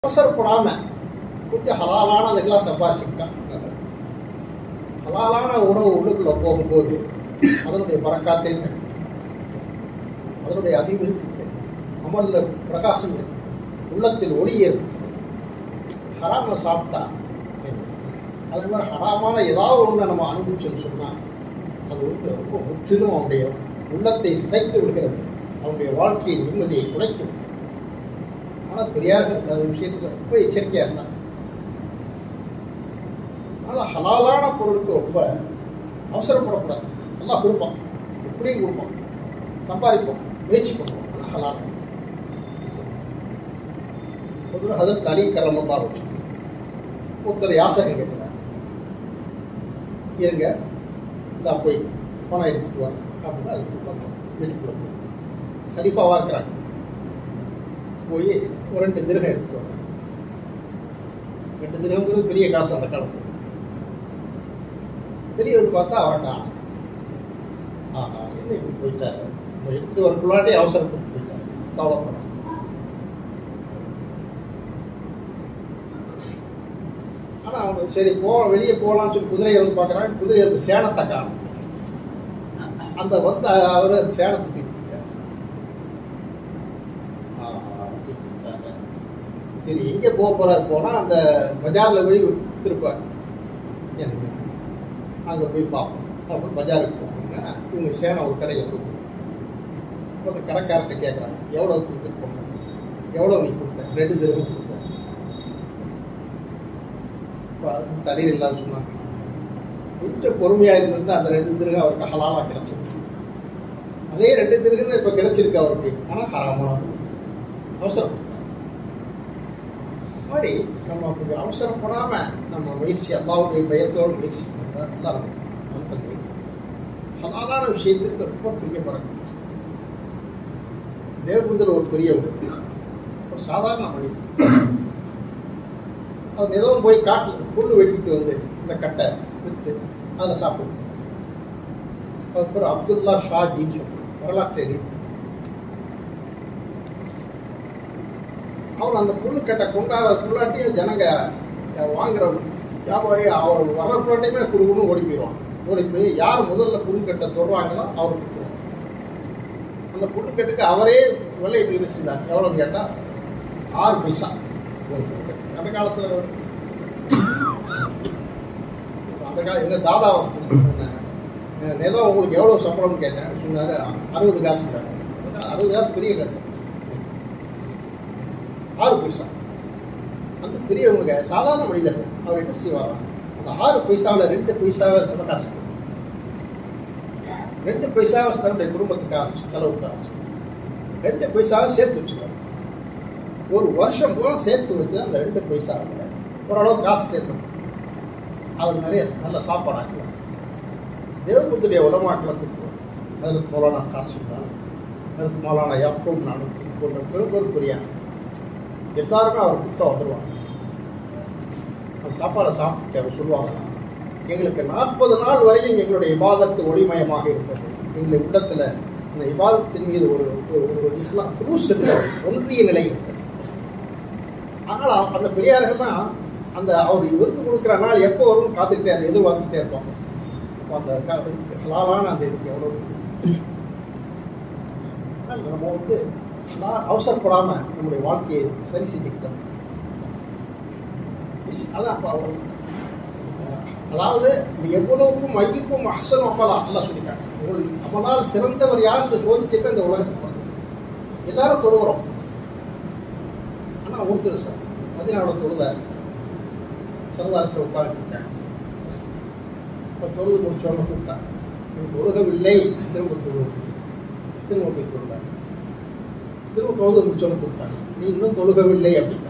அவசரப்படாம கொஞ்சம் ஹலாலானதுக்கெல்லாம் சம்பாதிச்சுக்கிட்டான் நல்லது. ஹலாலான உணவு உள்ளுக்குள்ள போகும்போது அதனுடைய பறக்காத்தை தரும் அதனுடைய அபிவிருத்தி தரும் அமல்ல பிரகாசம் இருக்கும் உள்ளத்தில் ஒளி ஏற்படும் ஹராம சாப்பிட்டா அதே மாதிரி ஹராமான ஏதாவது ஒன்று நம்ம அனுபவிச்சோம்னு சொன்னா அது வந்து ரொம்ப முற்றிலும் அவனுடைய உள்ளத்தை சிதைத்து விடுகிறது அவனுடைய வாழ்க்கையின் நிம்மதியை குலைத்து விடுகிறது ஆனால் பெரியார்கள் அந்த விஷயத்துல ரொம்ப எச்சரிக்கையா இருந்தாங்க ஆனால் ஹலாலான பொருளுக்கு ரொம்ப அவசரப்படக்கூடாது நல்லா கொடுப்பான் எப்படியும் கொடுப்பான் சம்பாதிப்போம் முயற்சி பண்ணுவோம் ஆனால் ஹலால் ஒரு அதில் தனி கரமம் தான் வச்சு ஒருத்தர் யாசகம் கேட்கிறார் இருங்க இந்த போய் பணம் எடுத்துட்டு வர அப்படின்னு அது கொடுப்பாங்க வீட்டுக்குள்ள போய் கலிப்பாவா இருக்கிறாங்க போய் ஒரு ரெண்டு திருகம் எடுத்துட்டு வர ரெண்டு திருகங்கிறது பெரிய காசு அந்த காலத்துல வெளியே வந்து பார்த்தா அவன்டா ஆஹா என்ன இப்படி போயிட்டாரு நம்ம எடுத்துட்டு வரக்குள்ளாட்டே அவசரப்பட்டு போயிட்டாரு கவலைப்பட ஆனா அவன் சரி போ வெளியே போகலாம்னு சொல்லி குதிரையை வந்து பார்க்கறான் குதிரை வந்து சேனத்தை காணும் அந்த வந்து அவரு அந்த சேனத்தை தூக்கிட்டாரு. ஆஹா, தூக்கிட்டாரு. சரி எங்க போக போறாரு போனா அந்த பஜார்ல போய் திருப்பாரு எனக்கு அங்க போய் பார்ப்போம் அப்புறம் பஜாருக்கு போனோம்னா இவங்க சேனை ஒரு கடையில தூக்கு இப்போ அந்த கடைக்காரர்கிட்ட கேட்குறாங்க எவ்வளவு கொடுத்துட்டு போங்க எவ்வளவு நீ கொடுத்த ரெண்டு திரும்ப கொடுத்த இப்போ அதுக்கு தண்ணீர் இல்லாம சொன்னாங்க கொஞ்சம் பொறுமையா இருந்திருந்தா அந்த ரெண்டு திருகம் அவருக்கு ஹலாலா கிடைச்சிருக்கு அதே ரெண்டு திருகம் தான் இப்போ கிடைச்சிருக்கு அவருக்கு ஆனா ஹராமான அவசரம் மாதிரி நம்ம கொஞ்சம் அவசரப்படாம நம்ம முயற்சி அல்லாவுடைய பயத்தோடு முயற்சி பண்றா நல்லா இருக்கும் மனசுக்கு. ஹலாலான விஷயத்துக்கு ரொம்ப பிரியப்படணும் தேவபுந்தர் ஒரு பெரியவர் ஒரு சாதாரண மனிதன் அவர் ஏதோ போய் காட்டுல புல்லு வெட்டிட்டு வந்து இந்த கட்டை வித்து அதை சாப்பிடும் அவர் பேர் அப்துல்லா ஷா ஜின்னு சொல்லுவாங்க. வரலாற்று எழுதி அவர் அந்த புல்லு கட்டை கொண்டாடுறதுக்குள்ளாட்டியும் ஜனங்க அஹ், வாங்குற வியாபாரி அவர் வர்றக்குள்ளாட்டையுமே குடுக்கணும் ஓடி போயிடுவாங்க ஓடி போய் யார் முதல்ல புல்லு கட்டை தொடுவாங்களோ அவருக்கு கொடுத்துருவாங்க. அந்த புல்லு கட்டுக்கு அவரே விலை நிர்ணயிச்சிருந்தார் எவ்வளோன்னு கேட்டா ஆறு பைசா ஒரு புல்லு கட்டு. அந்த காலத்துல அந்த கால எங்க தாதா சொன்னாங்க, ஏதோ உங்களுக்கு எவ்வளவு சம்பளம்னு கேட்டேன் சொன்னாரு அறுபது காசு அறுபது காசு பெரிய காசு ஆறு பைசா அந்த பெரியவங்க சாதாரண மனிதர்கள் அவர் என்ன செய்வாரா அந்த ஆறு பைசாவுல ரெண்டு பைசாவை சதகாசு ரெண்டு பைசாவை தன்னுடைய குடும்பத்துக்காக செலவுக்காக ரெண்டு பைசாவை சேர்த்து வச்சுருவார் ஒரு வருஷம் பூரா சேர்த்து வச்சு அந்த ரெண்டு பைசாவில் ஓரளவு காசு சேர்த்து அது நிறைய நல்ல சாப்பாடு ஆக்கலாம் தேவபுத்துடைய உலமாக்களை கூப்பிடுவோம் அதில் மௌலானா காசிம் அதற்கு மௌலானா யாக்கூப் நானூற்றி போன்ற பெரும் பெரும் பெரியாங்க எல்லாருமே அவர் கூட்டம் வந்துடுவாங்க அந்த சாப்பாடை சாப்பிட்டு அவர் சொல்லுவாங்க எங்களுக்கு நாற்பது நாள் வரையும் எங்களுடைய இபாதத்து ஒளிமயமாக இருக்கிறது எங்களுடைய உள்ளத்துல அந்த இபாதத்தின் மீது ஒரு ஒரு- ஒரு இஸ்லாம் குரூஸ் இருக்கிறது ஒன்றிய நிலை இருக்கிறது ஆனால் அந்த பெரியார்கள்லாம் அந்த அவர் விருது கொடுக்குற நாள் எப்போ வரும்னு காத்துக்கிட்டே இரு- எதிர்பார்த்துக்கிட்டே இருப்பாங்க அப்போ அந்த க- ஹலாலான அந்த இதுக்கு எவ்வளவு ஆனால் நம்ம வந்து நான் அவசரப்படாம நம்முடைய வாழ்க்கையை சரி செஞ்சுக்கிட்டோம் இஸ்- அதான் அப்ப அவர் அஹ், அதாவது இது எவ்வளவுக்கும் மையுக்கும் அஹ்சன் அமலா அல்லா சொல்லிட்டாங்க உங்களுக்கு அமலால் சிறந்தவர் யார் என்று சோதிச்சுட்டு இந்த உலகத்துக்கு வந்தது. எல்லாரும் தொழுகிறோம் ஆனா ஒருத்தர் சார் மதினாவோட தொழுதார் சரதாரத்தில் உட்கார்ந்துட்டாங்க இப்ப தொழுது முடிச்சோன்னு கூப்பிட்டாங்க நீ தொழுகவில்லை திரும்ப தொழு திரும்ப போய் தொழுதார் திரும்ப தொழுது முடிச்சோன்னு கூப்பிட்டாங்க நீ இன்னும் தொழுகவில்லை அப்படின்னா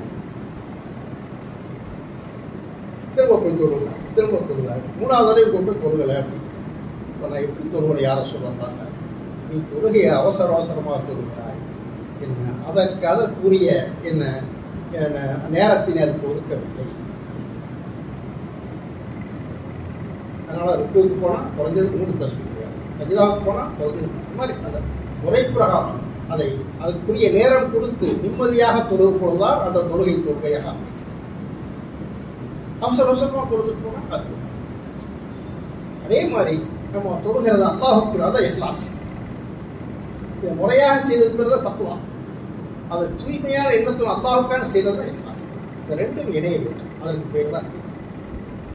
திரும்ப போய் தொழுகிறார் திரும்ப தொழுதார் மூணாவது தடவை கொண்டு தொழுகலை அப்படின்னு இப்ப நான் எப்படி தொழுகணும் யாரை சொல்றாங்க நீ தொழுகையை அவசர அவசரமாக தொழுகிறாய் என்ன அதற்கு அதற்குரிய என்ன என்ன நேரத்தினை அதுக்கு ஒதுக்கவில்லை அதனால ருக்குவுக்கு போனா குறைஞ்சது மூணு தஸ்மி சஜிதாவுக்கு போனா குறைஞ்சது இந்த மாதிரி அந்த முறை பிரகாரம் அதை அதுக்குரிய நேரம் கொடுத்து நிம்மதியாக தொழுகு பொழுதுதான் அந்த தொழுகை தொழுகையாக அமையும் அவசர அவசரமா தொழுதுட்டு போனா அது அதே மாதிரி நம்ம தொழுகிறது அல்லாஹுக்கு அதான் இஸ்லாஸ் இதை முறையாக செய்ததுங்கிறத தப்புதான் அது தூய்மையான எண்ணத்தில் அல்லாஹுக்கான செய்தது தான் இஸ்லாஸ் இந்த ரெண்டும் இணைய வேண்டும் அதற்கு பேர் தான்